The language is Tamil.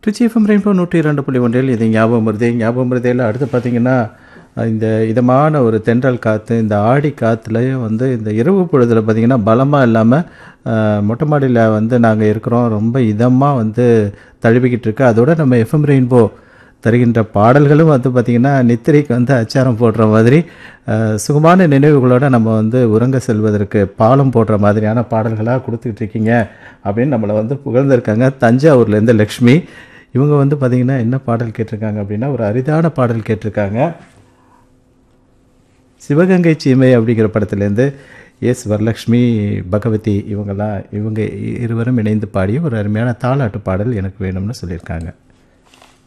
ட்ரிச்சி எஃப்எம் ரெயின்போ நூற்றி இரண்டு புள்ளி ஒன்றில் இது ஞாபகம் வருது ஞாபகம் வருதையில் அடுத்து பார்த்திங்கன்னா இந்த இதமான ஒரு தென்றல் காற்று இந்த ஆடி காற்றுலையும் வந்து இந்த இரவு பொழுதில் பார்த்திங்கன்னா பலமாக இல்லாமல் மொட்டை மாடியில் வந்து நாங்கள் இருக்கிறோம் ரொம்ப இதமாக வந்து தழுவிக்கிட்டு இருக்கு அதோட நம்ம எஃப்எம் ரெயின்போ தருகின்ற பாடல்களும் வந்து பார்த்திங்கன்னா நித்திரைக்கு வந்து அச்சாரம் போடுற மாதிரி அஹ், சுகமான நினைவுகளோடு நம்ம வந்து உறங்க செல்வதற்கு பாலம் போடுற மாதிரியான பாடல்களாக கொடுத்துக்கிட்டு இருக்கீங்க அப்படின்னு நம்மளை வந்து புகழ்ந்திருக்காங்க தஞ்சாவூர்லேருந்து லக்ஷ்மி இவங்க வந்து பார்த்திங்கன்னா என்ன பாடல் கேட்டிருக்காங்க அப்படின்னா ஒரு அரிதான பாடல் கேட்டிருக்காங்க சிவகங்கை சீமை அப்படிங்கிற படத்துலேருந்து எஸ் வரலக்ஷ்மி பகவதி இவங்கெல்லாம் இவங்க இருவரும் இணைந்து பாடிய ஒரு அருமையான தாலாட்டு பாடல் எனக்கு வேணும்னு சொல்லியிருக்காங்க